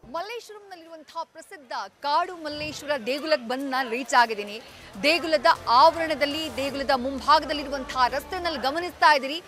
ಮಲ್ಲೇಶ್ವರಂನಲ್ಲಿರುವಂತಹ ಪ್ರಸಿದ್ಧ ಕಾಡು ಮಲ್ಲೇಶ್ವರ ದೇಗುಲಕ್ಕೆ ಬಂದು ನಾನು ರೀಚ್ ಆಗಿದ್ದೀನಿ ದೇಗುಲದ ಆವರಣದಲ್ಲಿ ದೇಗುಲದ ಮುಂಭಾಗದಲ್ಲಿರುವಂತಹ ರಸ್ತೆನಲ್ಲಿ ಗಮನಿಸ್ತಾ ಇದ್ದೀರಿ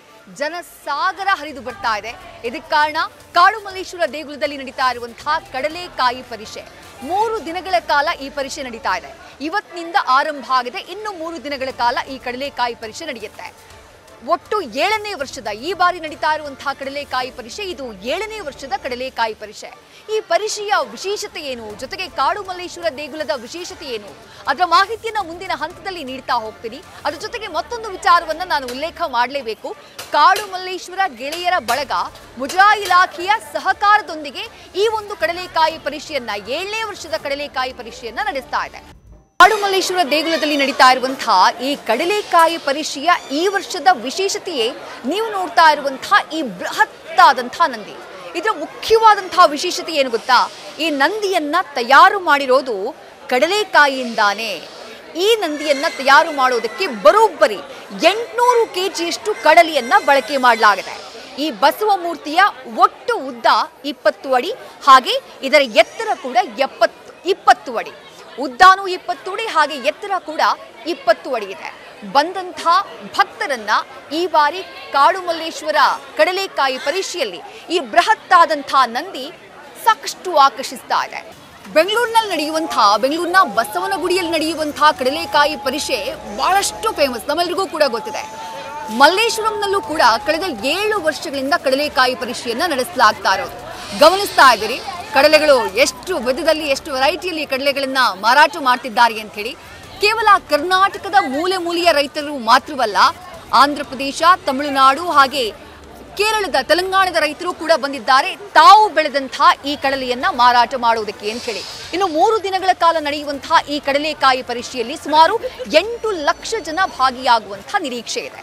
ಜನಸಾಗರ ಹರಿದು ಬರ್ತಾ ಇದೆ ಇದಕ್ಕೆ ಕಾರಣ ಕಾಡು ಮಲ್ಲೇಶ್ವರ ದೇಗುಲದಲ್ಲಿ ನಡೀತಾ ಇರುವಂತಹ ಕಡಲೆಕಾಯಿ ಪರಿಷೆ ಮೂರು ದಿನಗಳ ಕಾಲ ಈ ಪರಿಷೆ ನಡೀತಾ ಇದೆ ಇವತ್ತಿನಿಂದ ಆರಂಭ ಆಗಿದೆ ಇನ್ನು ಮೂರು ದಿನಗಳ ಕಾಲ ಈ ಕಡಲೆಕಾಯಿ ಪರಿಷೆ ನಡೆಯುತ್ತೆ ಒಟ್ಟು ಏಳನೇ ವರ್ಷದ ಈ ಬಾರಿ ನಡೀತಾ ಇರುವಂತಹ ಕಡಲೆಕಾಯಿ ಪರಿಷೆ ಇದು ಏಳನೇ ವರ್ಷದ ಕಡಲೆಕಾಯಿ ಪರಿಷೆ ಈ ಪರಿಷೆಯ ವಿಶೇಷತೆ ಏನು ಜೊತೆಗೆ ಕಾಡು ಮಲ್ಲೇಶ್ವರ ದೇಗುಲದ ವಿಶೇಷತೆ ಏನು ಅದರ ಮಾಹಿತಿಯನ್ನ ಮುಂದಿನ ಹಂತದಲ್ಲಿ ನೀಡ್ತಾ ಹೋಗ್ತೀನಿ ಅದ್ರ ಜೊತೆಗೆ ಮತ್ತೊಂದು ವಿಚಾರವನ್ನ ನಾನು ಉಲ್ಲೇಖ ಮಾಡಲೇಬೇಕು ಕಾಡು ಮಲ್ಲೇಶ್ವರ ಗೆಳೆಯರ ಬಳಗ ಮುಜರಾಯಿ ಇಲಾಖೆಯ ಸಹಕಾರದೊಂದಿಗೆ ಈ ಒಂದು ಕಡಲೆಕಾಯಿ ಪರಿಷೆಯನ್ನ ಏಳನೇ ವರ್ಷದ ಕಡಲೆಕಾಯಿ ಪರಿಷೆಯನ್ನ ನಡೆಸ್ತಾ ಇದೆ ಕಾಡುಮಲ್ಲೇಶ್ವರ ದೇಗುಲದಲ್ಲಿ ನಡೀತಾ ಇರುವಂತಹ ಈ ಕಡಲೆಕಾಯಿ ಪರಿಷೆಯ ಈ ವರ್ಷದ ವಿಶೇಷತೆಯೇ ನೀವು ನೋಡ್ತಾ ಇರುವಂತಹ ಈ ಬೃಹತ್ತಾದಂತಹ ನಂದಿ ಇದರ ಮುಖ್ಯವಾದಂತಹ ವಿಶೇಷತೆ ಏನು ಗೊತ್ತಾ ಈ ನಂದಿಯನ್ನ ತಯಾರು ಮಾಡಿರೋದು ಕಡಲೆಕಾಯಿಯಿಂದಾನೇ ಈ ನಂದಿಯನ್ನ ತಯಾರು ಮಾಡೋದಕ್ಕೆ ಬರೋಬ್ಬರಿ ಎಂಟುನೂರು ಕೆಜಿಯಷ್ಟು ಕಡಲೆಯನ್ನ ಬಳಕೆ ಮಾಡಲಾಗಿದೆ ಈ ಬಸವ ಮೂರ್ತಿಯ ಒಟ್ಟು ಉದ್ದ ಇಪ್ಪತ್ತು ಅಡಿ ಹಾಗೆ ಇದರ ಎತ್ತರ ಕೂಡ ಎಪ್ಪತ್ತು ಇಪ್ಪತ್ತು ಅಡಿ ಉದ್ದಾನು ಇಪ್ಪತ್ತು ಅಡಿ ಹಾಗೆ ಎತ್ತರ ಕೂಡ ಇಪ್ಪತ್ತು ಅಡಿ ಇದೆ ಬಂದಂಥ ಭಕ್ತರನ್ನ ಈ ಬಾರಿ ಕಾಡು ಮಲ್ಲೇಶ್ವರ ಕಡಲೆಕಾಯಿ ಪರಿಷೆಯಲ್ಲಿ ಈ ಬೃಹತ್ತಾದಂಥ ನಂದಿ ಸಾಕಷ್ಟು ಆಕರ್ಷಿಸ್ತಾ ಇದೆ ಬೆಂಗಳೂರಿನಲ್ಲಿ ನಡೆಯುವಂತಹ ಬೆಂಗಳೂರಿನ ಬಸವನಗುಡಿಯಲ್ಲಿ ನಡೆಯುವಂತಹ ಕಡಲೆಕಾಯಿ ಪರಿಷೆ ಬಹಳಷ್ಟು ಫೇಮಸ್ ನಮ್ಮೆಲ್ಲರಿಗೂ ಕೂಡ ಗೊತ್ತಿದೆ ಮಲ್ಲೇಶ್ವರಂನಲ್ಲೂ ಕೂಡ ಕಳೆದ ಏಳು ವರ್ಷಗಳಿಂದ ಕಡಲೆಕಾಯಿ ಪರಿಷೆಯನ್ನ ನಡೆಸಲಾಗ್ತಾ ಇರೋದು ಗಮನಿಸ್ತಾ ಇದ್ದೀರಿ ಕಡಲೆಗಳು ಎಷ್ಟು ವಿಧದಲ್ಲಿ ಎಷ್ಟು ವೆರೈಟಿಯಲ್ಲಿ ಕಡಲೆಗಳನ್ನ ಮಾರಾಟ ಮಾಡ್ತಿದ್ದಾರೆ ಅಂತ ಹೇಳಿ ಕೇವಲ ಕರ್ನಾಟಕದ ಮೂಲೆ ಮೂಲೆಯ ರೈತರು ಮಾತ್ರವಲ್ಲ ಆಂಧ್ರ ಪ್ರದೇಶ ತಮಿಳುನಾಡು ಹಾಗೆ ಕೇರಳದ ತೆಲಂಗಾಣದ ರೈತರು ಕೂಡ ಬಂದಿದ್ದಾರೆ ತಾವು ಬೆಳೆದಂತಹ ಈ ಕಡಲೆಯನ್ನ ಮಾರಾಟ ಮಾಡುವುದಕ್ಕೆ ಅಂತ ಹೇಳಿ ಇನ್ನು ಮೂರು ದಿನಗಳ ಕಾಲ ನಡೆಯುವಂತಹ ಈ ಕಡಲೆಕಾಯಿ ಪರಿಷೆಯಲ್ಲಿ ಸುಮಾರು ಎಂಟು ಲಕ್ಷ ಜನ ಭಾಗಿಯಾಗುವಂತಹ ನಿರೀಕ್ಷೆ ಇದೆ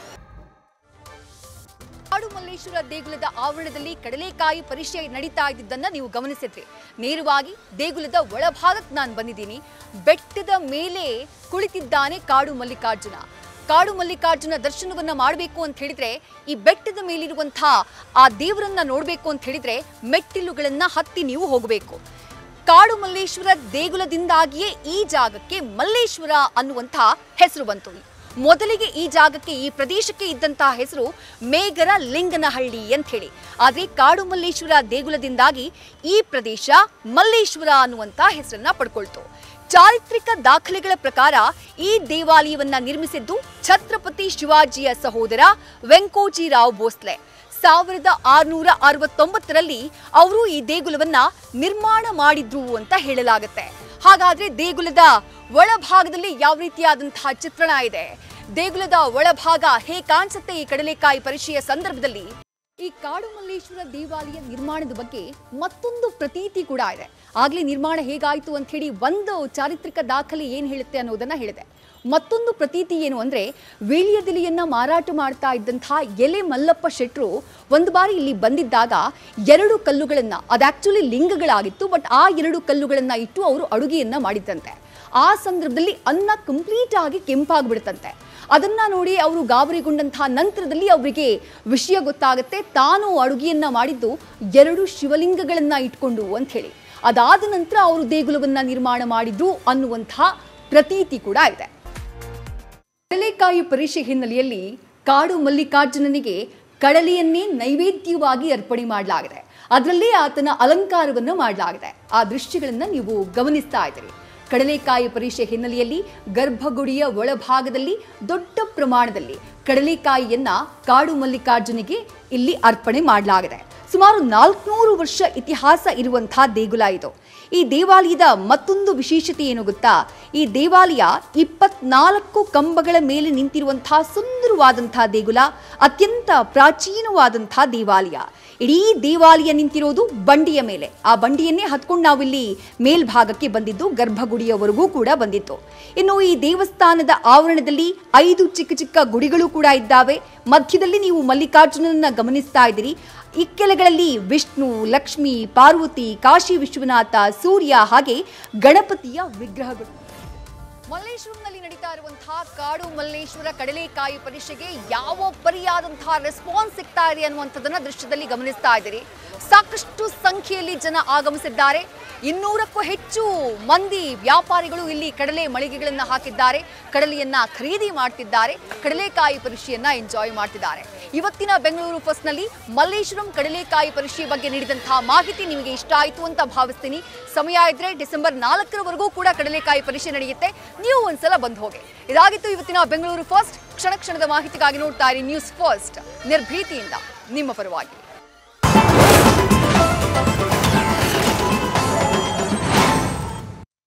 ಕಾಡು ಮಲ್ಲೇಶ್ವರ ದೇಗುಲದ ಆವರಣದಲ್ಲಿ ಕಡಲೆಕಾಯಿ ಪರಿಷೆ ನಡೀತಾ ಇದ್ದಿದ್ದನ್ನ ನೀವು ಗಮನಿಸಿದ್ರಿ ನೇರವಾಗಿ ದೇಗುಲದ ಒಳಭಾಗಕ್ಕೆ ನಾನು ಬಂದಿದ್ದೀನಿ ಬೆಟ್ಟದ ಮೇಲೆ ಕುಳಿತಿದ್ದಾನೆ ಕಾಡು ಮಲ್ಲಿಕಾರ್ಜುನ ಕಾಡು ಮಲ್ಲಿಕಾರ್ಜುನ ದರ್ಶನವನ್ನ ಮಾಡಬೇಕು ಅಂತ ಹೇಳಿದ್ರೆ ಈ ಬೆಟ್ಟದ ಮೇಲಿರುವಂತಹ ಆ ದೇವರನ್ನ ನೋಡಬೇಕು ಅಂತ ಹೇಳಿದ್ರೆ ಮೆಟ್ಟಿಲುಗಳನ್ನ ಹತ್ತಿ ನೀವು ಹೋಗಬೇಕು ಕಾಡು ಮಲ್ಲೇಶ್ವರ ದೇಗುಲದಿಂದಾಗಿಯೇ ಈ ಜಾಗಕ್ಕೆ ಮಲ್ಲೇಶ್ವರ ಅನ್ನುವಂತಹ ಹೆಸರು ಬಂತು ಮೊದಲಿಗೆ ಈ ಜಾಗಕ್ಕೆ ಈ ಪ್ರದೇಶಕ್ಕೆ ಇದ್ದಂತಹ ಹೆಸರು ಮೇಗರ ಲಿಂಗನಹಳ್ಳಿ ಅಂತ ಹೇಳಿ ಆದ್ರೆ ಕಾಡು ಮಲ್ಲೇಶ್ವರ ದೇಗುಲದಿಂದಾಗಿ ಈ ಪ್ರದೇಶ ಮಲ್ಲೇಶ್ವರ ಅನ್ನುವಂತ ಹೆಸರನ್ನ ಪಡ್ಕೊಳ್ತು ಚಾರಿತ್ರಿಕ ದಾಖಲೆಗಳ ಪ್ರಕಾರ ಈ ದೇವಾಲಯವನ್ನ ನಿರ್ಮಿಸಿದ್ದು ಛತ್ರಪತಿ ಶಿವಾಜಿಯ ಸಹೋದರ ವೆಂಕೋಜಿರಾವ್ ಭೋಸ್ಲೆ ಸಾವಿರದ ಆರುನೂರ ಅರವತ್ತೊಂಬತ್ತರಲ್ಲಿ ಅವರು ಈ ದೇಗುಲವನ್ನ ನಿರ್ಮಾಣ ಮಾಡಿದ್ರು ಅಂತ ಹೇಳಲಾಗುತ್ತೆ ಹಾಗಾದ್ರೆ ದೇಗುಲದ ಒಳಭಾಗದಲ್ಲಿ ಯಾವ ರೀತಿಯಾದಂತಹ ಚಿತ್ರಣ ಇದೆ ದೇಗುಲದ ಒಳಭಾಗ ಹೇಗೆ ಕಾಣಿಸುತ್ತೆ ಈ ಕಡಲೆಕಾಯಿ ಪರಿಷೆಯ ಸಂದರ್ಭದಲ್ಲಿ ಈ ಕಾಡು ಮಲ್ಲೇಶ್ವರ ದೇವಾಲಯ ನಿರ್ಮಾಣದ ಬಗ್ಗೆ ಮತ್ತೊಂದು ಪ್ರತೀತಿ ಕೂಡ ಇದೆ ಆಗ್ಲೇ ನಿರ್ಮಾಣ ಹೇಗಾಯ್ತು ಅಂತ ಹೇಳಿ ಒಂದು ಚಾರಿತ್ರಿಕ ದಾಖಲೆ ಏನ್ ಹೇಳುತ್ತೆ ಅನ್ನೋದನ್ನ ಹೇಳಿದೆ ಮತ್ತೊಂದು ಪ್ರತೀತಿ ಏನು ಅಂದ್ರೆ ವೀಳ್ಯದೆಲೆಯನ್ನ ಮಾರಾಟ ಮಾಡ್ತಾ ಇದ್ದಂತಹ ಎಲೆ ಮಲ್ಲಪ್ಪ ಶೆಟ್ರು ಒಂದು ಬಾರಿ ಇಲ್ಲಿ ಬಂದಿದ್ದಾಗ ಎರಡು ಕಲ್ಲುಗಳನ್ನ ಅದು ಆಕ್ಚುಲಿ ಲಿಂಗಗಳಾಗಿತ್ತು ಬಟ್ ಆ ಎರಡು ಕಲ್ಲುಗಳನ್ನ ಇಟ್ಟು ಅವರು ಅಡುಗೆಯನ್ನ ಮಾಡಿದ್ದಂತೆ ಆ ಸಂದರ್ಭದಲ್ಲಿ ಅನ್ನ ಕಂಪ್ಲೀಟ್ ಆಗಿ ಕೆಂಪಾಗ್ಬಿಡುತ್ತಂತೆ ಅದನ್ನ ನೋಡಿ ಅವರು ಗಾಬರಿಗೊಂಡಂತಹ ನಂತರದಲ್ಲಿ ಅವರಿಗೆ ವಿಷಯ ಗೊತ್ತಾಗುತ್ತೆ ತಾನು ಅಡುಗೆಯನ್ನ ಮಾಡಿದ್ದು ಎರಡು ಶಿವಲಿಂಗಗಳನ್ನ ಇಟ್ಕೊಂಡು ಅಂತ ಹೇಳಿ ಅದಾದ ನಂತರ ಅವರು ದೇಗುಲವನ್ನ ನಿರ್ಮಾಣ ಮಾಡಿದ್ರು ಅನ್ನುವಂತಹ ಪ್ರತೀತಿ ಕೂಡ ಇದೆ ಕಡಲೆಕಾಯಿ ಪರಿಷೆ ಹಿನ್ನೆಲೆಯಲ್ಲಿ ಕಾಡು ಮಲ್ಲಿಕಾರ್ಜುನನಿಗೆ ಕಡಲೆಯನ್ನೇ ನೈವೇದ್ಯವಾಗಿ ಅರ್ಪಣೆ ಮಾಡಲಾಗಿದೆ ಅದರಲ್ಲೇ ಆತನ ಅಲಂಕಾರವನ್ನು ಮಾಡಲಾಗಿದೆ ಆ ದೃಶ್ಯಗಳನ್ನ ನೀವು ಗಮನಿಸ್ತಾ ಇದ್ದೀರಿ ಕಡಲೆಕಾಯಿ ಪರಿಷೆ ಹಿನ್ನೆಲೆಯಲ್ಲಿ ಗರ್ಭಗುಡಿಯ ಒಳಭಾಗದಲ್ಲಿ ದೊಡ್ಡ ಪ್ರಮಾಣದಲ್ಲಿ ಕಡಲೆಕಾಯಿಯನ್ನ ಕಾಡು ಮಲ್ಲಿಕಾರ್ಜುನಿಗೆ ಇಲ್ಲಿ ಅರ್ಪಣೆ ಮಾಡಲಾಗಿದೆ ಸುಮಾರು ನಾಲ್ಕುನೂರು ವರ್ಷ ಇತಿಹಾಸ ಇರುವಂತಹ ದೇಗುಲ ಇದು ಈ ದೇವಾಲಯದ ಮತ್ತೊಂದು ವಿಶೇಷತೆ ಏನು ಗೊತ್ತಾ ಈ ದೇವಾಲಯ ಇಪ್ಪತ್ನಾಲ್ಕು ಕಂಬಗಳ ಮೇಲೆ ನಿಂತಿರುವಂತಹ ಸುಂದರವಾದಂತಹ ದೇಗುಲ ಅತ್ಯಂತ ಪ್ರಾಚೀನವಾದಂತಹ ದೇವಾಲಯ ಇಡೀ ದೇವಾಲಯ ನಿಂತಿರೋದು ಬಂಡಿಯ ಮೇಲೆ ಆ ಬಂಡಿಯನ್ನೇ ಹತ್ಕೊಂಡು ನಾವಿಲ್ಲಿ ಮೇಲ್ಭಾಗಕ್ಕೆ ಬಂದಿದ್ದು ಗರ್ಭಗುಡಿಯವರೆಗೂ ಕೂಡ ಬಂದಿತ್ತು ಇನ್ನು ಈ ದೇವಸ್ಥಾನದ ಆವರಣದಲ್ಲಿ ಐದು ಚಿಕ್ಕ ಚಿಕ್ಕ ಗುಡಿಗಳು ಕೂಡ ಇದ್ದಾವೆ ಮಧ್ಯದಲ್ಲಿ ನೀವು ಮಲ್ಲಿಕಾರ್ಜುನನ್ನ ಗಮನಿಸ್ತಾ ಇದ್ದೀರಿ ಇಕ್ಕೆಲೆಗಳಲ್ಲಿ ವಿಷ್ಣು ಲಕ್ಷ್ಮಿ ಪಾರ್ವತಿ ಕಾಶಿ ವಿಶ್ವನಾಥ ಸೂರ್ಯ ಹಾಗೆ ಗಣಪತಿಯ ವಿಗ್ರಹಗಳು ಮಲ್ಲೇಶ್ವರಂನಲ್ಲಿ ನಡೀತಾ ಇರುವಂತಹ ಕಾಡು ಮಲ್ಲೇಶ್ವರ ಕಡಲೆಕಾಯಿ ಪರಿಷೆಗೆ ಯಾವ ಪರಿಯಾದಂತಹ ರೆಸ್ಪಾನ್ಸ್ ಸಿಗ್ತಾ ಇದೆ ಅನ್ನುವಂಥದ್ದನ್ನ ದೃಶ್ಯದಲ್ಲಿ ಗಮನಿಸ್ತಾ ಇದ್ದೀರಿ ಸಾಕಷ್ಟು ಸಂಖ್ಯೆಯಲ್ಲಿ ಜನ ಆಗಮಿಸಿದ್ದಾರೆ ಇನ್ನೂರಕ್ಕೂ ಹೆಚ್ಚು ಮಂದಿ ವ್ಯಾಪಾರಿಗಳು ಇಲ್ಲಿ ಕಡಲೆ ಮಳಿಗೆಗಳನ್ನು ಹಾಕಿದ್ದಾರೆ ಕಡಲೆಯನ್ನ ಖರೀದಿ ಮಾಡ್ತಿದ್ದಾರೆ ಕಡಲೆಕಾಯಿ ಪರಿಷೆಯನ್ನ ಎಂಜಾಯ್ ಮಾಡ್ತಿದ್ದಾರೆ ಇವತ್ತಿನ ಬೆಂಗಳೂರು ಫಸ್ಟ್ನಲ್ಲಿ ಮಲ್ಲೇಶ್ವರಂ ಕಡಲೆಕಾಯಿ ಪರಿಷೆ ಬಗ್ಗೆ ನೀಡಿದಂತಹ ಮಾಹಿತಿ ನಿಮಗೆ ಇಷ್ಟ ಆಯಿತು ಅಂತ ಭಾವಿಸ್ತೀನಿ ಸಮಯ ಇದ್ರೆ ಡಿಸೆಂಬರ್ ನಾಲ್ಕರವರೆಗೂ ಕೂಡ ಕಡಲೆಕಾಯಿ ಪರಿಷೆ ನಡೆಯುತ್ತೆ ನೀವು ಒಂದ್ಸಲ ಬಂದು ಹೋಗಿ ಇದಾಗಿತ್ತು ಇವತ್ತಿನ ಬೆಂಗಳೂರು ಫಸ್ಟ್ ಕ್ಷಣ ಕ್ಷಣದ ಮಾಹಿತಿಗಾಗಿ ನೋಡ್ತಾ ಇರಿ ನ್ಯೂಸ್ ಫಸ್ಟ್ ನಿರ್ಭೀತಿಯಿಂದ ನಿಮ್ಮ ಪರವಾಗಿ